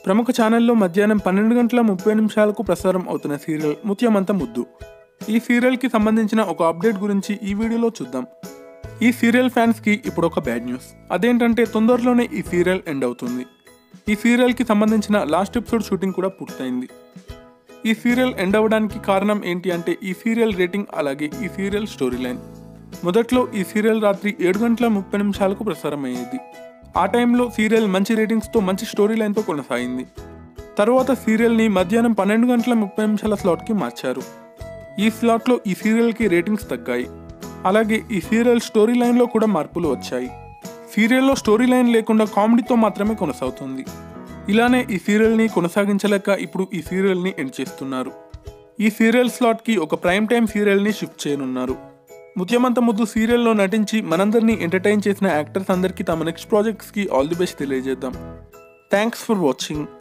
ప్రముఖ ఛానల్లో మధ్యాహ్నం పన్నెండు గంటల ముప్పై నిమిషాలకు ప్రసారం అవుతున్న సీరియల్ ముత్యమంత ముద్దు ఈ సీరియల్కి సంబంధించిన ఒక అప్డేట్ గురించి ఈ వీడియోలో చూద్దాం ఈ సీరియల్ ఫ్యాన్స్కి ఇప్పుడు ఒక బ్యాడ్ న్యూస్ అదేంటంటే తొందరలోనే ఈ సీరియల్ ఎండ్ అవుతుంది ఈ సీరియల్కి సంబంధించిన లాస్ట్ ఎపిసోడ్ షూటింగ్ కూడా పూర్తయింది ఈ సీరియల్ ఎండ్ అవ్వడానికి కారణం ఏంటి అంటే ఈ సీరియల్ రేటింగ్ అలాగే ఈ సీరియల్ స్టోరీ లైన్ మొదట్లో ఈ సీరియల్ రాత్రి ఏడు గంటల ముప్పై నిమిషాలకు ప్రసారం అయ్యేది ఆ టైంలో సీరియల్ మంచి రేటింగ్స్తో మంచి స్టోరీ లైన్తో కొనసాగింది తర్వాత సీరియల్ని మధ్యాహ్నం పన్నెండు గంటల ముప్పై నిమిషాల స్లాట్కి మార్చారు ఈ స్లాట్లో ఈ సీరియల్కి రేటింగ్స్ తగ్గాయి అలాగే ఈ సీరియల్ స్టోరీ లైన్లో కూడా మార్పులు వచ్చాయి సీరియల్లో స్టోరీ లైన్ లేకుండా కామెడీతో మాత్రమే కొనసాగుతుంది ఇలానే ఈ సీరియల్ని కొనసాగించలేక ఇప్పుడు ఈ సీరియల్ని ఎండ్ చేస్తున్నారు ఈ సీరియల్ స్లాట్కి ఒక ప్రైమ్ టైం సీరియల్ని షిఫ్ట్ చేయనున్నారు ముత్యమంత ముద్దు సీరియల్లో నటించి మనందరినీ ఎంటర్టైన్ చేసిన యాక్టర్స్ అందరికీ తమ నెక్స్ట్ ప్రాజెక్ట్స్కి ఆల్ ది బెస్ట్ తెలియజేద్దాం థ్యాంక్స్ ఫర్ వాచింగ్